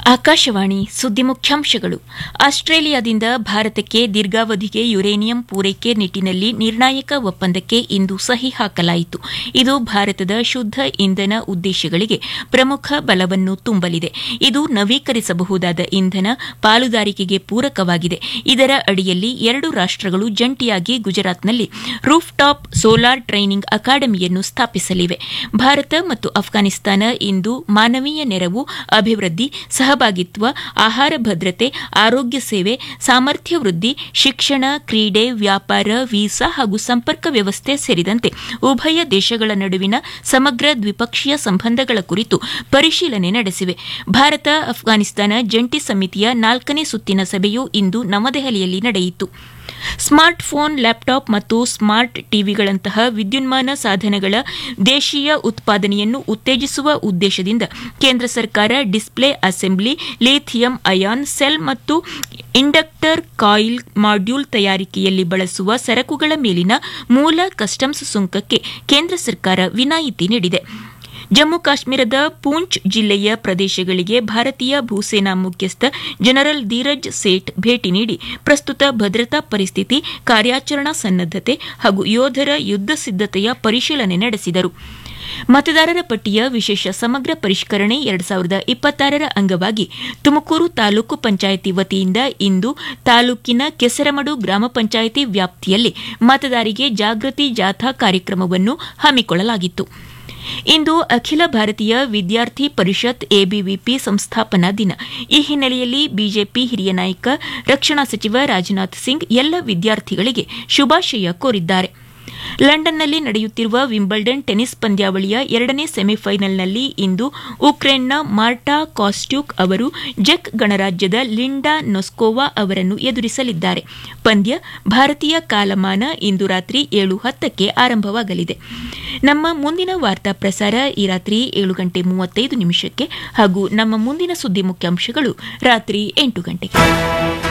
ಆಕಾಶವಾಣಿ ಸುದ್ದಿ ಮುಖ್ಯಾಂಶಗಳು ಆಸ್ಟ್ರೇಲಿಯಾದಿಂದ ಭಾರತಕ್ಕೆ ದೀರ್ಘಾವಧಿಗೆ ಯುರೇನಿಯಂ ಪೂರೈಕೆ ನಿಟ್ಟಿನಲ್ಲಿ ನಿರ್ಣಾಯಕ ಒಪ್ಪಂದಕ್ಕೆ ಇಂದು ಸಹಿ ಹಾಕಲಾಯಿತು ಇದು ಭಾರತದ ಶುದ್ದ ಇಂಧನ ಉದ್ದೇಶಗಳಿಗೆ ಪ್ರಮುಖ ಬಲವನ್ನು ತುಂಬಲಿದೆ ಇದು ನವೀಕರಿಸಬಹುದಾದ ಇಂಧನ ಪಾಲುದಾರಿಕೆಗೆ ಪೂರಕವಾಗಿದೆ ಇದರ ಅಡಿಯಲ್ಲಿ ಎರಡು ರಾಷ್ಟಗಳು ಜಂಟಿಯಾಗಿ ಗುಜರಾತ್ನಲ್ಲಿ ರೂಫ್ ಟಾಪ್ ಸೋಲಾರ್ ಟ್ರೈನಿಂಗ್ ಅಕಾಡೆಮಿಯನ್ನು ಸ್ಥಾಪಿಸಲಿವೆ ಭಾರತ ಮತ್ತು ಅಫ್ಘಾನಿಸ್ತಾನ ಇಂದು ಮಾನವೀಯ ನೆರವು ಅಭಿವೃದ್ಧಿ ಸಹಭಾಗಿತ್ವ ಆಹಾರ ಭದ್ರತೆ ಆರೋಗ್ಯ ಸೇವೆ ಸಾಮರ್ಥ್ಯ ವೃದ್ಧಿ ಶಿಕ್ಷಣ ಕ್ರೀಡೆ ವ್ಯಾಪಾರ ವೀಸಾ ಹಾಗೂ ಸಂಪರ್ಕ ವ್ಯವಸ್ಥೆ ಸೇರಿದಂತೆ ಉಭಯ ದೇಶಗಳ ನಡುವಿನ ಸಮಗ್ರ ದ್ವಿಪಕ್ಷೀಯ ಸಂಬಂಧಗಳ ಕುರಿತು ಪರಿಶೀಲನೆ ನಡೆಸಿವೆ ಭಾರತ ಅಫ್ಘಾನಿಸ್ತಾನ ಜಂಟಿ ಸಮಿತಿಯ ನಾಲ್ಕನೇ ಸುತ್ತಿನ ಸಭೆಯು ಇಂದು ನವದೆಹಲಿಯಲ್ಲಿ ನಡೆಯಿತು ಸ್ಮಾರ್ಟ್ ಫೋನ್ ಲ್ಯಾಪ್ಟಾಪ್ ಮತ್ತು ಸ್ಮಾರ್ಟ್ ಟಿವಿಗಳಂತಹ ವಿದ್ಯುನ್ಮಾನ ಸಾಧನಗಳ ದೇಶೀಯ ಉತ್ಪಾದನೆಯನ್ನು ಉತ್ತೇಜಿಸುವ ಉದ್ದೇಶದಿಂದ ಕೇಂದ್ರ ಸರ್ಕಾರ display assembly lithium ion cell ಮತ್ತು ಇಂಡಕ್ಟರ್ ಕಾಯಿಲ್ ಮಾಡ್ಯೂಲ್ ತಯಾರಿಕೆಯಲ್ಲಿ ಬಳಸುವ ಸರಕುಗಳ ಮೇಲಿನ ಮೂಲ ಕಸ್ಟಮ್ಸ್ ಸುಂಕಕ್ಕೆ ಕೇಂದ್ರ ಸರ್ಕಾರ ವಿನಾಯಿತಿ ನೀಡಿದೆ ಜಮ್ಮು ಕಾಶ್ಮೀರದ ಪೂಂಚ್ ಜಿಲ್ಲೆಯ ಪ್ರದೇಶಗಳಿಗೆ ಭಾರತೀಯ ಭೂಸೇನಾ ಮುಖ್ಯಸ್ಥ ಜನರಲ್ ಧೀರಜ್ ಸೇಠ್ ಭೇಟಿ ನೀಡಿ ಪ್ರಸ್ತುತ ಭದ್ರತಾ ಪರಿಸ್ಥಿತಿ ಕಾರ್ಯಾಚರಣಾ ಸನ್ನದ್ದತೆ ಹಾಗೂ ಯೋಧರ ಯುದ್ದ ಸಿದ್ದತೆಯ ಪರಿಶೀಲನೆ ನಡೆಸಿದರು ಮತದಾರರ ಪಟ್ಟಿಯ ವಿಶೇಷ ಸಮಗ್ರ ಪರಿಷ್ಕರಣೆ ಎರಡು ಸಾವಿರದ ಇಪ್ಪತ್ತಾರರ ಅಂಗವಾಗಿ ತುಮಕೂರು ತಾಲೂಕು ಪಂಚಾಯಿತಿ ವತಿಯಿಂದ ಇಂದು ತಾಲೂಕಿನ ಕೆಸರಮಡು ಗ್ರಾಮ ಪಂಚಾಯಿತಿ ವ್ಯಾಪ್ತಿಯಲ್ಲಿ ಮತದಾರಿಗೆ ಜಾಗೃತಿ ಜಾಥಾ ಕಾರ್ಯಕ್ರಮವನ್ನು ಹಮ್ಮಿಕೊಳ್ಳಲಾಗಿತ್ತು ಇಂದು ಅಖಿಲ ಭಾರತೀಯ ವಿದ್ಯಾರ್ಥಿ ಪರಿಷತ್ ಎಬಿವಿಪಿ ಸಂಸ್ಥಾಪನಾ ದಿನ ಈ ಹಿನ್ನೆಲೆಯಲ್ಲಿ ಬಿಜೆಪಿ ಹಿರಿಯ ನಾಯಕ ರಕ್ಷಣಾ ಸಚಿವ ರಾಜನಾಥ್ ಸಿಂಗ್ ಎಲ್ಲ ವಿದ್ಯಾರ್ಥಿಗಳಿಗೆ ಶುಭಾಶಯ ಕೋರಿದ್ದಾರೆ ಲಂಡನ್ನಲ್ಲಿ ನಡೆಯುತ್ತಿರುವ ವಿಂಬಲ್ಡನ್ ಟೆನಿಸ್ ಪಂದ್ಯಾವಳಿಯ ಎರಡನೇ ಸೆಮಿಫೈನಲ್ನಲ್ಲಿ ಇಂದು ಉಕ್ರೇನ್ನ ಮಾರ್ಟಾ ಕಾಸ್ಟ್ಯೂಕ್ ಅವರು ಜೆಕ್ ಗಣರಾಜ್ಯದ ಲಿಂಡಾ ನೊಸ್ಕೋವಾ ಅವರನ್ನು ಎದುರಿಸಲಿದ್ದಾರೆ ಪಂದ್ಯ ಭಾರತೀಯ ಕಾಲಮಾನ ಇಂದು ರಾತ್ರಿ ಏಳು ಹತ್ತಕ್ಕೆ ಆರಂಭವಾಗಲಿದೆ ನಮ್ಮ ಮುಂದಿನ ವಾರ್ತಾ ಪ್ರಸಾರ ಈ ರಾತ್ರಿ ಏಳು ಗಂಟೆ ಮೂವತ್ತೈದು ನಿಮಿಷಕ್ಕೆ ಹಾಗೂ ನಮ್ಮ ಮುಂದಿನ ಸುದ್ದಿ ಮುಖ್ಯಾಂಶಗಳು ರಾತ್ರಿ ಎಂಟು ಗಂಟೆಗೆ